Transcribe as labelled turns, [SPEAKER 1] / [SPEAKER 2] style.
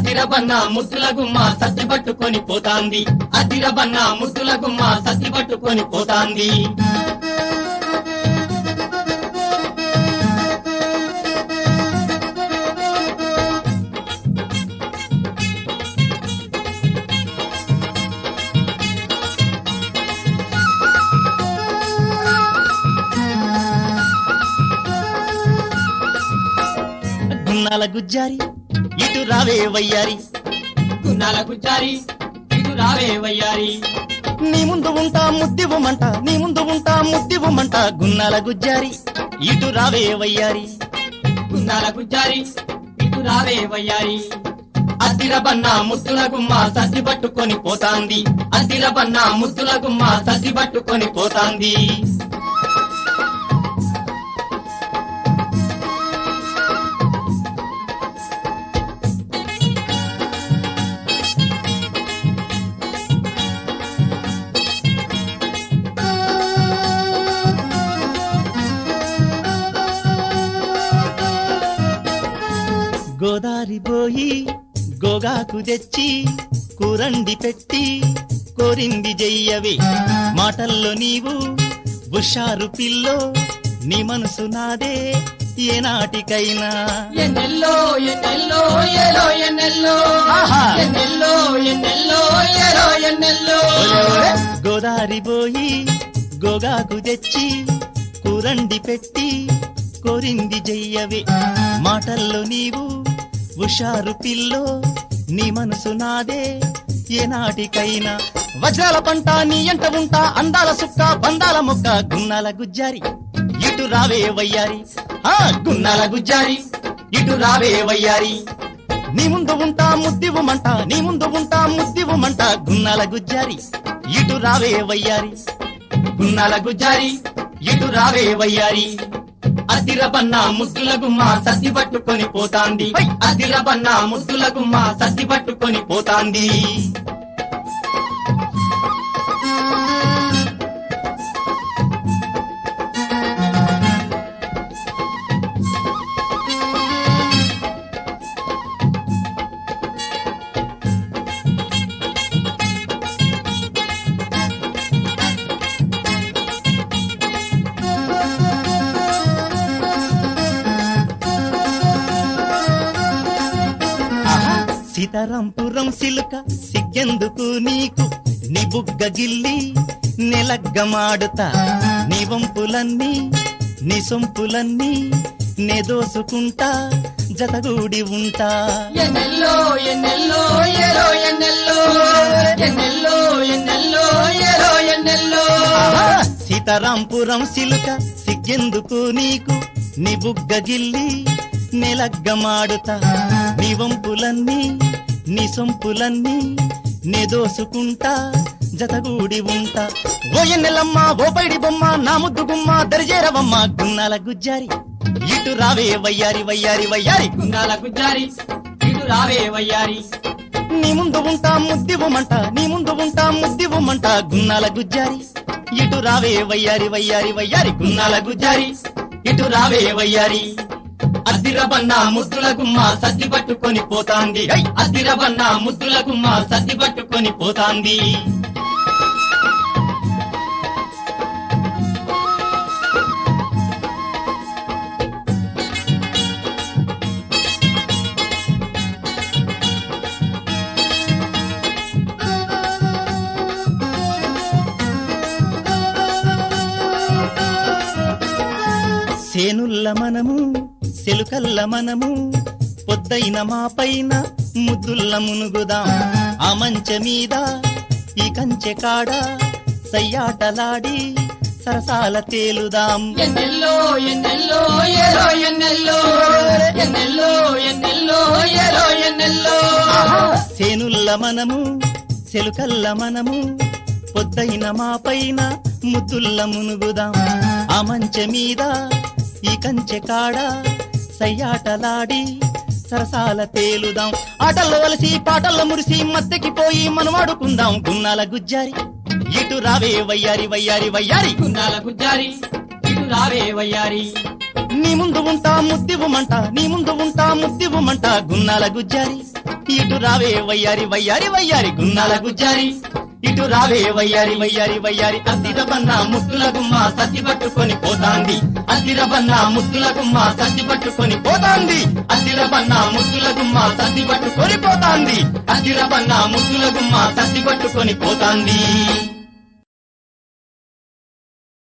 [SPEAKER 1] అదిరబన్న ముద్దుల గుమ్మ సత్తి పట్టుకొని పోతాంది అదిరబన్న ముద్దుల గుమ్మ సత్తి పట్టుకొని పోతాంది
[SPEAKER 2] గున్నాల గుజ్జారి ఇటు రావే వయ్యారి
[SPEAKER 1] గున్నాల గుజ్జారి ఇటు రావే వయ్యారి
[SPEAKER 2] నీ ముందు ఉంటా ముద్దివ్వమంట నీ ముందు ఉంటా ముద్దివ్వమంట గున్నాల గుజ్జారి ఇటు రావే వయ్యారి
[SPEAKER 1] గున్నాల గుజ్జారి ఇటు రావే వయ్యారి అద్దిరబన్న ముద్దుల గుమ్మ సత్తి పట్టుకొని పోతాంది అద్దిరబన్న ముద్దుల గుమ్మ సత్తి పట్టుకొని పోతాంది
[SPEAKER 2] గోదారి పోయి గోగాకు తెచ్చి కూరండి పెట్టి కోరింది జయ్యవే మాటల్లో నీవు బుషారు పిల్లో నీ మనసు నాదే ఏనాటికైనా
[SPEAKER 1] ఎన్నెల్లో ఎన్నెల్లో ఏలో ఎన్నెల్లో
[SPEAKER 2] ఆహా.
[SPEAKER 1] ఎన్నెల్లో ఎన్నెల్లో ఏలో ఎన్నెల్లో
[SPEAKER 2] గోదారి పోయి గోగాకు తెచ్చి కూరండి పెట్టి కోరింది జయ్యవే మాటల్లో నీవు హుషారు పిల్లో నీ మనసు నాదే ఏనాటికైనా వజ్రాల పంట నీ ఎంట ఉంటా అందాల సుక్క బందాల మొక్క గున్నాల గుజ్జారి ఇటు రావే వయ్యారి ఆ గున్నాల గుజ్జారి ఇటు రావే వయ్యారి నీ ముందు ఉంటా ముద్దివ్వమంట నీ ముందు ఉంటా ముద్దివ్వమంట గున్నాల గుజ్జారి ఇటు రావే వయ్యారి
[SPEAKER 1] గున్నాల గుజ్జారి ఇటు రావే వయ్యారి అదిరబన్న ముద్దుల గుమ్మ సత్తి పట్టుకొని పోతాంది అదిరబన్న ముద్దుల గుమ్మ సత్తి పట్టుకొని పోతాంది
[SPEAKER 2] ఆహా! సీతారాంపురం సిలుక సిగ్గెందుకు నీకు నీ బుగ్గ గిల్లి నెలగ్గమాడుతా నీ వంపులన్నీ నీ సొంపులన్నీ నే దోసుకుంటా జతగూడి ఉంటా
[SPEAKER 1] ఎన్నెల్లో ఎన్నెల్లో ఏలో ఎన్నెల్లో ఎన్నెల్లో ఎన్నెల్లో ఏలో ఎన్నెల్లో
[SPEAKER 2] ఆహా! సీతారాంపురం సిలుక సిగ్గెందుకు నీకు నీ బుగ్గ గిల్లి నెలగ్గమాడుతా నీ వంపులన్నీ నీ సొంపులన్నీ నే దోసుకుంటా జతగూడి ఉంటా ఓ ఎన్నెలమ్మ ఓ పైడి బొమ్మ నా ముద్దు గుమ్మ దరిజేరవమ్మ గున్నాల గుజ్జారి ఇటు రావే వయ్యారి వయ్యారి వయ్యారి
[SPEAKER 1] గున్నాల గుజ్జారి ఇటు రావే వయ్యారి
[SPEAKER 2] నీ ముందు ఉంటా ముద్దివ్వమంట నీ ముందు ఉంటా ముద్దివ్వమంట గున్నాల గుజ్జారి ఇటు రావే వయ్యారి వయ్యారి వయ్యారి గున్నాల గుజ్జారి
[SPEAKER 1] ఇటు రావే వయ్యారి అద్దిరబన్న ముద్దుల గుమ్మ సత్తి పట్టుకొని పోతాంది అద్దిరబన్న ముద్దుల గుమ్మ సత్తి పట్టుకొని పోతాంది
[SPEAKER 2] సేనుల్ల మనము సెలుకల్ల మనము పొద్దైన మా పైన ముద్దుల్ల మునుగుదాం ఆ మంచె మీద ఈ కంచె కాడ సయ్యాటలాడి సరసాల తేలుదాం
[SPEAKER 1] ఎన్నెల్లో ఎన్నెల్లో ఏలో ఎన్నెల్లో ఎన్నెల్లో ఎన్నెల్లో ఏలో ఎన్నెల్లో
[SPEAKER 2] సేనుల్ల మనము సెలుకల్ల మనము పొద్దైన మా పైన ముద్దుల్ల మునుగుదాం ఆ మంచె మీద ఈ కంచె కాడ సయ్యాటలాడి సరసాల తేలుదాం ఆటల్లో వలసి పాటల్లో మురిసి మత్తెకి పోయి మనమాడుకుందాం గున్నాల గుజ్జారి ఇటు రావే వయ్యారి వయ్యారి వయ్యారి
[SPEAKER 1] గున్నాల గుజ్జారి ఇటు రావే వయ్యారి
[SPEAKER 2] నీ ముందు ఉంటా ముద్దివ్వమంట నీ ముందు ఉంటా ముద్దివ్వమంట గున్నాల గుజ్జారి ఇటు రావే వయ్యారి వయ్యారి వయ్యారి గున్నాల గుజ్జారి ఇటు రావే వయ్యారి వయ్యారి వయ్యారి
[SPEAKER 1] అద్దిరబన్న ముద్దుల గుమ్మ సత్తి పట్టుకొని పోతాంది అద్దిరబన్న ముద్దుల గుమ్మ సత్తి పట్టుకొని పోతాంది అద్దిరబన్న ముద్దుల గుమ్మ సత్తి పట్టుకొని పోతాంది అద్దిరబన్న ముద్దుల గుమ్మ సత్తి పట్టుకొని పోతాంది